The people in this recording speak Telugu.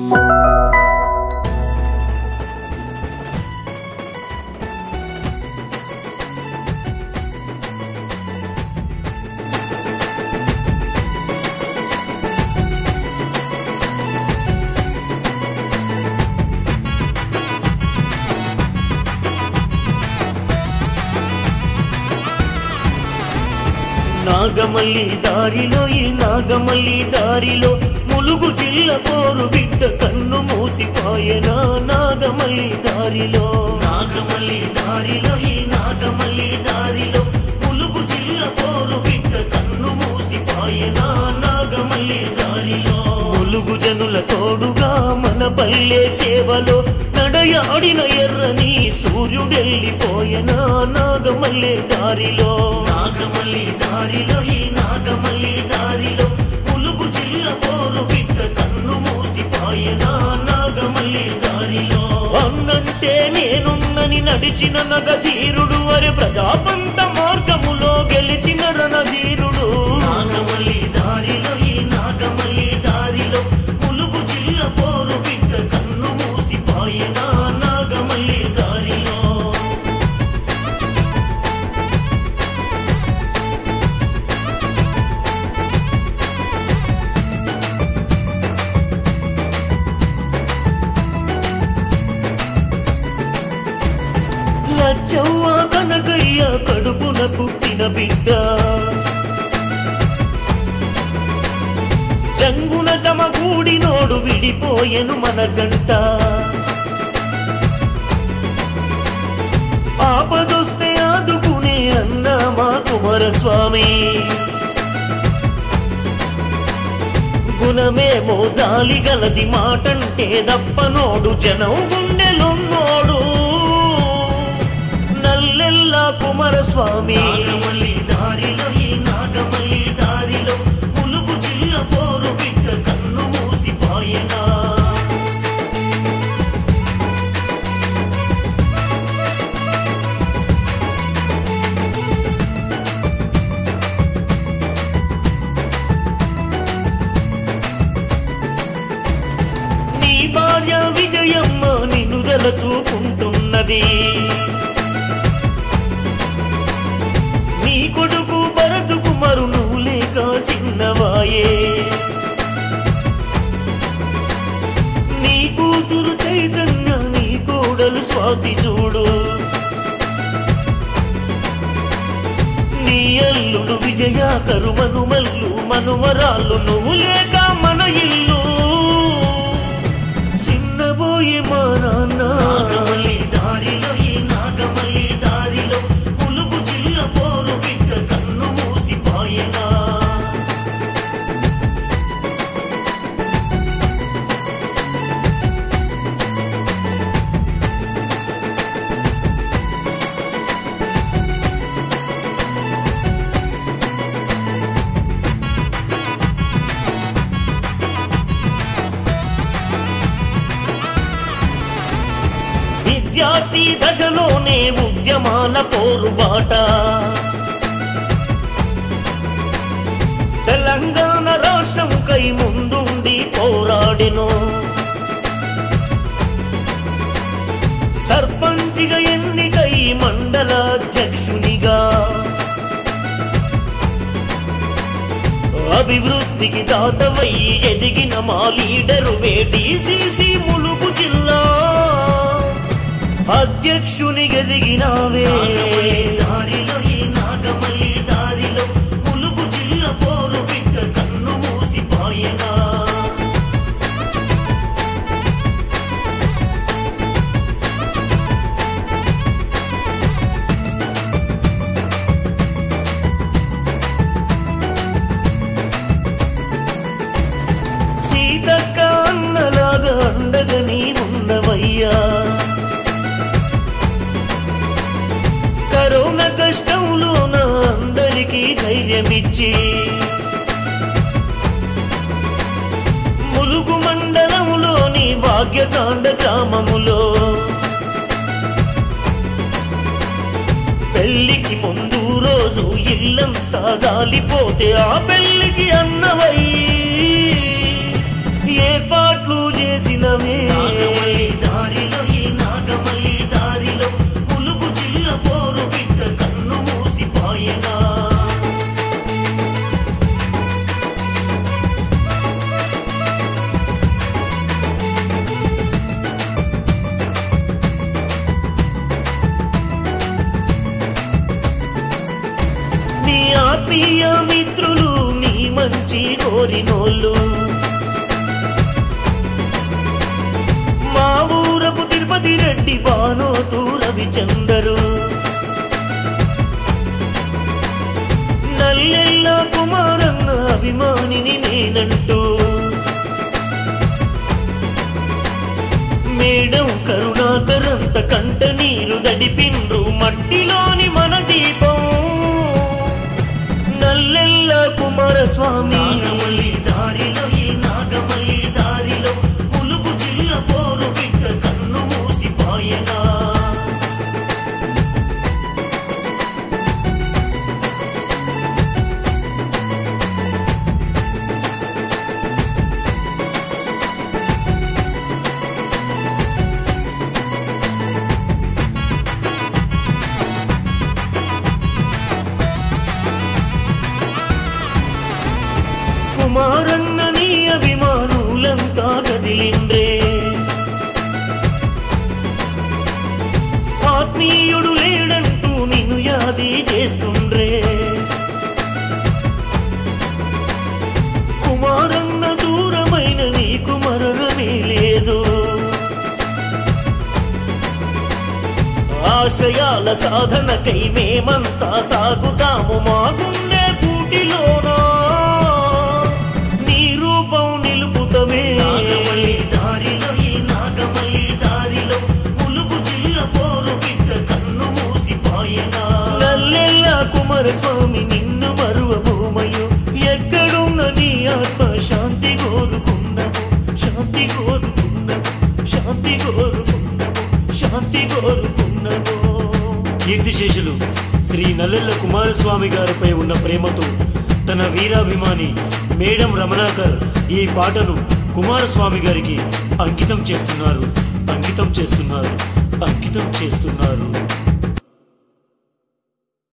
నాగమల్లి దారిలో ఈ నాగమల్లి దారిలో ములుగు జిల్ల పోరు బిడ్డ కన్ను మూసిపాయనా నాగమల్లి దారిలో నాగమల్లి దారిలో ఈ నాగమల్లి దారిలో ములుగు జిల్ల పోరు బిడ్డ కన్ను మూసిపాయనా నాగమల్లి దారిలో ములుగు జనుల తోడుగా మన పల్లె సేవలో నడయాడిన ఎర్రని సూర్యుడెళ్ళిపోయనా నాగమల్లి దారిలో నాగమల్లి దారిలో ఈ నాగమల్లి దారిలో ములుగు జిల్ల పోరు బిడ్డ కన్ను మూసిపాయనా నాగమల్లి దారిలో అన్నంటే నేనున్నని నడిచిన నగధీరుడు అరే ప్రజాపంత మార్గములో గెలిచిన రణధీరుడు నాగమల్లి దారిలో ఈ నాగమల్లి దారిలో ములుగు జిల్ల పోరు బిడ్డ కన్ను మూసిపాయనా నాగమల్లి దారిలో లచ్చవ్వ కనకయ్య కడుపున పుట్టిన బిడ్డ జంగున జమగూడి నోడు విడిపోయెను మన జంట ఆపదొస్తే ఆదుకునే అన్న మా కుమారస్వామి గుణమేమో జాలి గలది మాటంటే దప్పనోడు జనం గుండెలున్నోడు నల్లెల్లా కుమారస్వామి నాగమల్లి దారిలో ఈ నాగమల్లి దారిలో ములుగు జిల్ల పోరు బిడ్డ కన్ను మూసిపోయనా నీ భార్య విజయమ్మ నిన్ను చూపుంటున్నది నీ కొడుకు భరతు కుమారు నువ్వు లేక చిన్నవాయే నీ కూతురు చైతన్య నీ కోడలు స్వాతి చూడు నీ అల్లుడు విజయాకరు మనుమల్లు మనుమరాళ్ళు నువ్వు లేక మన ఇల్లు చిన్నబోయే మా నాన్న నాగమల్లి దారిలో ఈ నాగమల్లి దారిలో పులుగు జిల్ల పోరు బిడ్డ కన్ను మూసిపాయనా విద్యార్థి దశలోనే ఉద్యమాల పోరుబాట తెలంగాణ రాష్ట్రం కై ముందుండి పోరాడెను సర్పంచిగా ఎన్నికై మండల అధ్యక్షునిగా అభివృద్ధికి దాతవై ఎదిగిన మా లీడరు వేటీసీసీ ములుగు జిల్లా అధ్యక్షుని ఎదిగినావే దారిలో ఈ నాగమల్లి దారిలో ములుగు జిల్ల పోరు బిడ్డ కన్ను మూసిపోయనా సీతక్క అన్నలాగా అండగా నీ ఉన్నవయ్యా కరోనా కష్టంలో నా అందరికీ ధైర్యమిచ్చి ములుగు మండలములోని భాగ్యకాండ గ్రామములో పెళ్లికి ముందు రోజు ఇల్లంతా గాలిపోతే ఆ పెళ్లికి అన్నవై ఏర్పాట్లు చేసిన వచ్చి కోరినోళ్ళు మా ఊరపు తిరుపతి రెడ్డి బానోతు రవిచందరు నల్లెల్ల కుమారన్న అభిమానిని నేనంటూ మేడం కరుణాకరంత కంట నీరు దడిపిండ్రు మట్టిలోని మన దీపం నల్లెల్ల కుమారస్వామి నాగమల్లి దారిలో ఈ నాగమల్లి దారిలో ములుగు జిల్ల పోరు బిడ్డ కన్ను మూసిపాయనా కుమారన్న నీ అభిమానులంతా కదిలిండ్రే ఆత్మీయుడు లేడంటూ నిన్ను యాది చేస్తుండ్రే కుమారన్న దూరమైన నీకు మరణమే లేదు ఆశయాల సాధనకై మేమంతా సాగుతాము మా గుండె కూటిలోనా నీ రూపం నిలుపుతమే నాగమల్లి దారిలో ఈ నాగమల్లి దారిలో ములుగు జిల్ల పోరు బిడ్డ కన్ను మూసిపాయనా నల్లెల్ల కుమారస్వామి నిన్ను మరువ భూమయు ఎక్కడున్న నీ ఆత్మ శాంతి కోరుకున్నాము శాంతి కోరుకున్నాము శాంతి కోరుకున్నాము శాంతి కోరుకున్నాము కీర్తిశేషులు శ్రీ నల్లెల్ల కుమారస్వామి గారిపై ఉన్న ప్రేమతో తన వీరాభిమాని మేడం రమణాకర్ ఈ పాటను కుమారస్వామి గారికి అంకితం చేస్తున్నారు అంకితం చేస్తున్నారు అంకితం చేస్తున్నారు